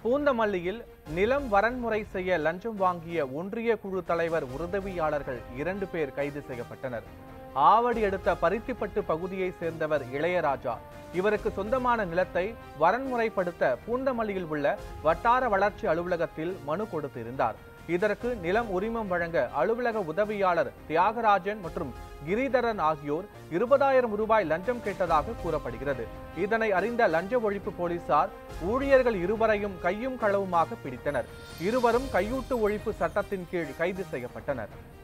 பூந்தமல்லியில் நிலம் வரன்முறை செய்ய லஞ்சம் வாங்கிய ஒன்றிய குழு தலைவர் உதவியாளர்கள் இரண்டு பேர் கைது செய்யப்பட்டனர் ஆவடி அடுத்த பருத்திப்பட்டு பகுதியைச் சேர்ந்தவர் இளையராஜா இவருக்கு சொந்தமான நிலத்தை வரன்முறைப்படுத்த பூந்தமல்லியில் உள்ள வட்டார வளர்ச்சி அலுவலகத்தில் மனு கொடுத்திருந்தார் இதற்கு நிலம் உரிமம் வழங்க அலுவலக உதவியாளர் தியாகராஜன் மற்றும் கிரிதரன் ஆகியோர் இருபதாயிரம் ரூபாய் லஞ்சம் கேட்டதாக கூறப்படுகிறது இதனை அறிந்த லஞ்ச ஒழிப்பு போலீசார் ஊழியர்கள் இருவரையும் கையும் களவுமாக பிடித்தனர் இருவரும் கையூட்டு ஒழிப்பு சட்டத்தின் கீழ் கைது செய்யப்பட்டனர்